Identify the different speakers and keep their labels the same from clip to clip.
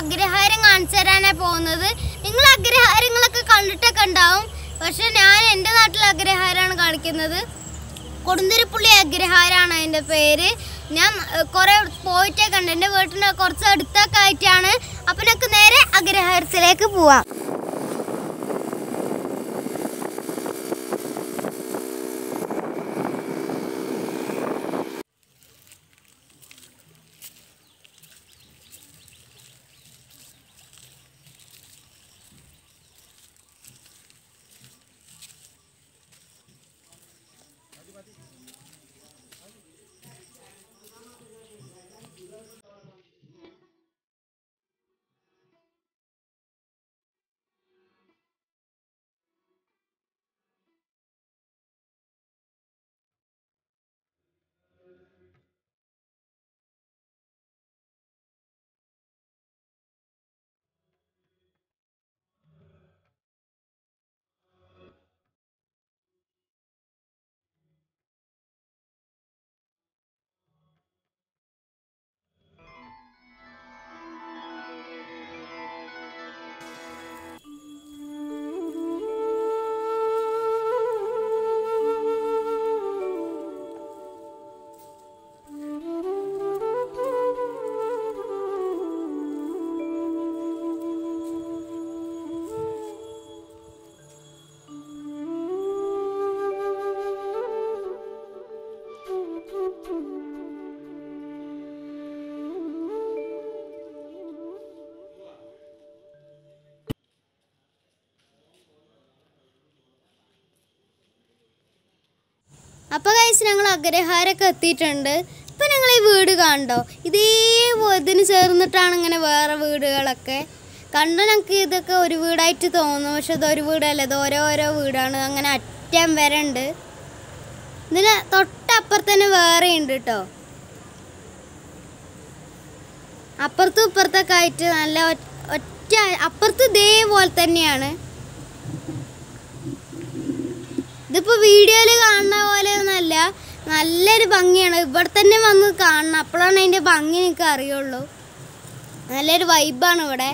Speaker 1: അഗ്രഹാരം കാണിച്ചു തരാനാ പോകുന്നത് നിങ്ങൾ അഗ്രഹാരങ്ങളൊക്കെ കണ്ടിട്ടൊക്കെ ഉണ്ടാവും പക്ഷെ ഞാൻ എൻ്റെ നാട്ടിലെ അഗ്രഹാരമാണ് കാണിക്കുന്നത് കൊടുന്തിരിപ്പുള്ളി അഗ്രഹാരമാണ് അതിൻ്റെ പേര് ഞാൻ ഏഹ്, കുറേ പോയിട്ടൊക്കെ ഉണ്ട് എൻ്റെ വീട്ടിൻ്റെ കുറച്ച് അടുത്തൊക്കെ ആയിട്ടാണ് അപ്പം നമുക്ക് നേരെ അഗ്രഹാരത്തിലേക്ക് പോവാം അപ്പോൾ കഴിച്ച് ഞങ്ങൾ അഗ്രഹാരമൊക്കെ എത്തിയിട്ടുണ്ട് ഇപ്പം ഞങ്ങൾ ഈ വീട് കണ്ടോ ഇതേ ഇതിന് ചേർന്നിട്ടാണ് ഇങ്ങനെ വേറെ വീടുകളൊക്കെ കണ്ടോ ഞങ്ങൾക്ക് ഇതൊക്കെ ഒരു വീടായിട്ട് തോന്നും പക്ഷെ ഇതൊരു വീടല്ല ഇത് ഓരോരോ വീടാണ് അങ്ങനെ അറ്റം വരെ ഉണ്ട് ഇതിന് തൊട്ടപ്പുറത്ത് തന്നെ വേറെ ഉണ്ട് കേട്ടോ അപ്പുറത്തും ഇപ്പുറത്തൊക്കെ ആയിട്ട് നല്ല ഒ- ഒറ്റ അപ്പുറത്ത് ഇതേപോലെ തന്നെയാണ് ഇതിപ്പോ വീഡിയോയിൽ കാണുന്ന പോലെ ഒന്നല്ല നല്ലൊരു ഭംഗിയാണ് ഇവിടെ തന്നെ വന്ന് കാണണം അപ്പോഴാണ് അതിന്റെ ഭംഗി എനിക്ക് അറിയുള്ളൂ നല്ലൊരു വൈബാണ് ഇവിടെ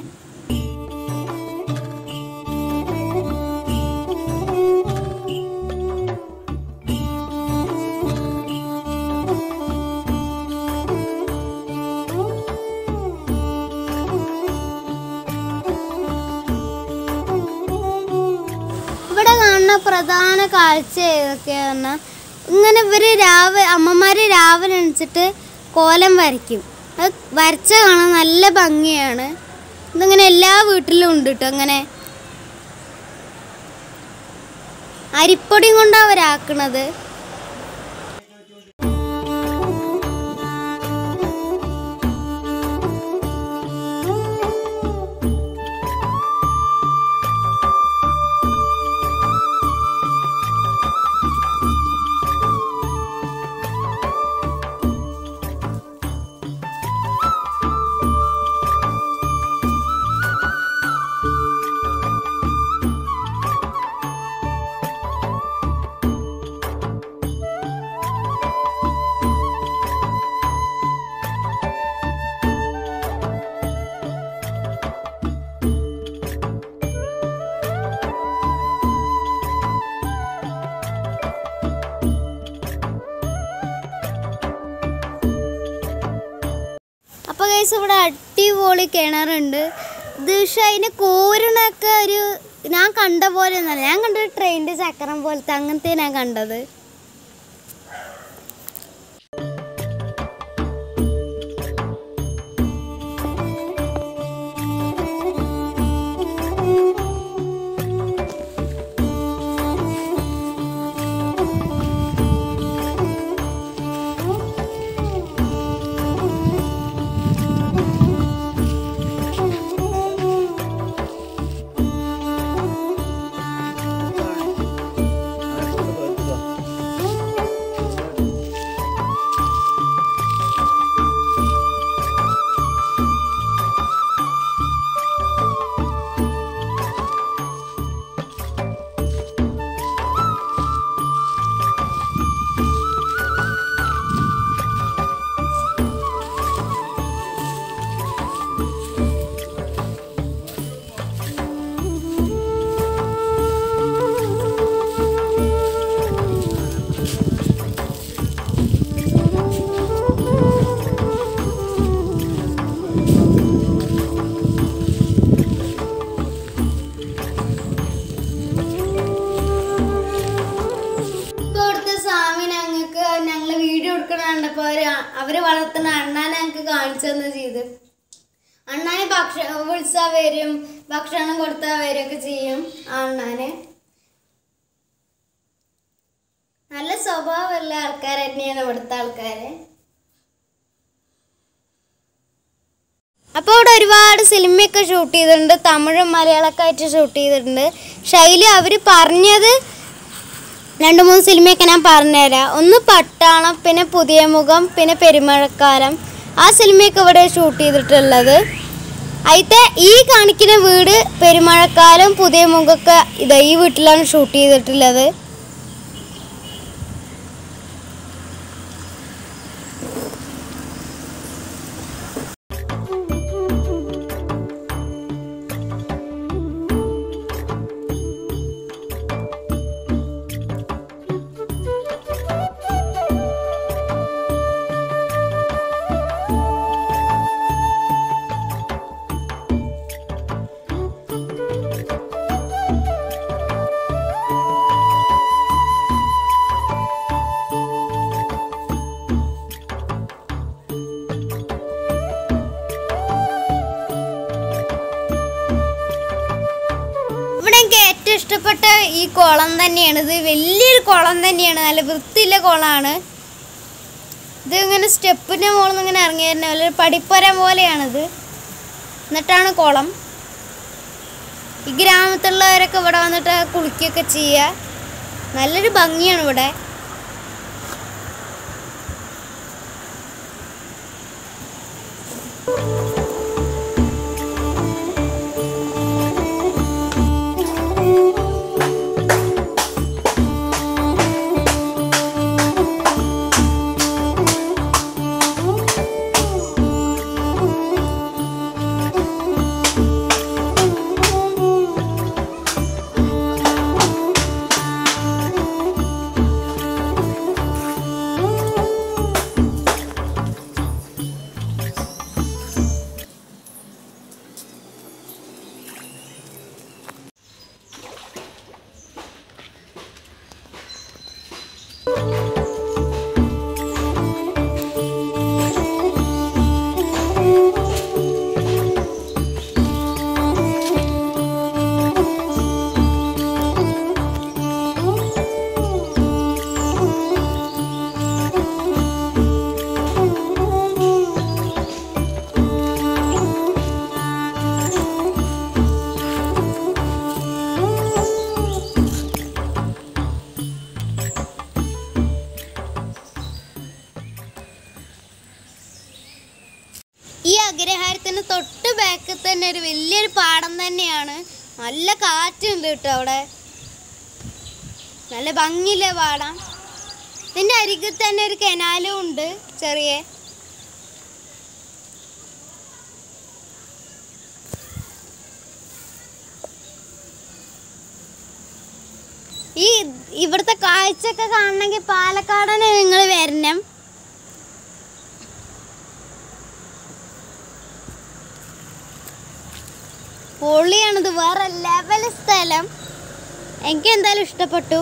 Speaker 1: ഇവിടെ കാണുന്ന പ്രധാന കാഴ്ച ഏതൊക്കെയാ പറഞ്ഞാൽ ഇങ്ങനെ ഇവര് രാവിലെ അമ്മമാര് രാവിലെ എണിച്ചിട്ട് കോലം വരയ്ക്കും അത് വരച്ച കാണാൻ നല്ല ഭംഗിയാണ് ഇതിങ്ങനെ എല്ലാ വീട്ടിലും ഉണ്ട് കേട്ടോ അങ്ങനെ അരിപ്പൊടിയും കൊണ്ടാണ് അവരാക്കണത് അപ്പോൾ കേസ് ഇവിടെ അടിപൊളി കിണറുണ്ട് ഇത് പക്ഷെ അതിന് കോരണൊക്കെ ഒരു ഞാൻ കണ്ട പോലെ ഒന്നല്ല ഞാൻ കണ്ടത് ട്രെയിനിൻ്റെ ചക്രം പോലത്തെ അങ്ങനത്തെ ഞാൻ കണ്ടത് അവര് വളർത്തുന്ന അണ്ണാനെ ഞങ്ങൾക്ക് കാണിച്ചു തന്നെ ചെയ്ത് അണ്ണാനെ ഭക്ഷണം വിളിച്ചാൽ വരും ഭക്ഷണം കൊടുത്താൽ വരികയൊക്കെ ചെയ്യും ആ അണ്ണാന് നല്ല സ്വഭാവമുള്ള ആൾക്കാർ തന്നെയാണ് ഇവിടുത്തെ ആൾക്കാര് അപ്പോൾ ഇവിടെ ഒരുപാട് സിനിമയൊക്കെ ഷൂട്ട് ചെയ്തിട്ടുണ്ട് തമിഴും മലയാളമൊക്കെ ആയിട്ട് ഷൂട്ട് ചെയ്തിട്ടുണ്ട് ശൈലി അവർ പറഞ്ഞത് രണ്ട് മൂന്ന് സിനിമയൊക്കെ ഞാൻ പറഞ്ഞുതരാം ഒന്ന് പട്ടാളം പിന്നെ പുതിയ മുഖം പിന്നെ പെരുമഴക്കാലം ആ സിനിമയൊക്കെ ഇവിടെ ഷൂട്ട് ചെയ്തിട്ടുള്ളത് అయితే ഈ കാണിക്കുന്ന വീട് പെരുമഴക്കാലം പുതിയ മുഖമൊക്കെ ഇതാ ഈ വീട്ടിലാണ് ഷൂട്ട് ചെയ്തിട്ടുള്ളത് ഇവിടെ എനിക്ക് ഏറ്റവും ഇഷ്ടപ്പെട്ട ഈ കുളം തന്നെയാണ് ഇത് വലിയൊരു കുളം തന്നെയാണ് നല്ല വൃത്തിയുള്ള കുളമാണ് ഇത് ഇങ്ങനെ സ്റ്റെപ്പിൻ്റെ മുകളിൽ നിന്ന് ഇങ്ങനെ ഇറങ്ങി വരുന്ന പോലെ ഒരു പടിപ്പര പോലെയാണിത് എന്നിട്ടാണ് കുളം ഈ ഗ്രാമത്തിലുള്ളവരൊക്കെ ഇവിടെ വന്നിട്ട് കുളിക്കുകയൊക്കെ ചെയ്യുക നല്ലൊരു ഭംഗിയാണ് ഇവിടെ ഈ അഗ്രഹാരത്തിന് തൊട്ട് ബാക്കിൽ തന്നെ ഒരു വലിയൊരു പാടം തന്നെയാണ് നല്ല കാറ്റുണ്ട് കേട്ടോ അവിടെ നല്ല ഭംഗിയില്ല പാടം ഇതിൻ്റെ അരികിൽ തന്നെ ഒരു കനാലും ഉണ്ട് ചെറിയ ഈ ഇവിടുത്തെ കാഴ്ചയൊക്കെ കാണണമെങ്കിൽ പാലക്കാടനെ നിങ്ങൾ വരണം പൊളിയാണിത് വേറെ ലെവൽ സ്ഥലം എനിക്ക് എന്തായാലും ഇഷ്ടപ്പെട്ടു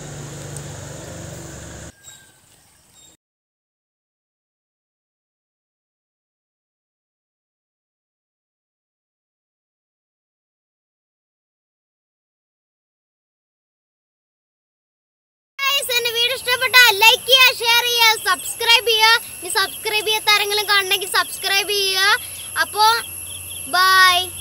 Speaker 1: Guys, എന്റെ വീഡിയോ ഇഷ്ടപ്പെട്ടാൽ ലൈക്ക് ചെയ്യുക ഷെയർ ചെയ്യുക സബ്സ്ക്രൈബ് ചെയ്യുക ഇനി സബ്സ്ക്രൈബ് ചെയ്യാത്ത ആരെങ്കിലും കാണണമെങ്കിൽ സബ്സ്ക്രൈബ് ചെയ്യുക അപ്പോൾ ബൈ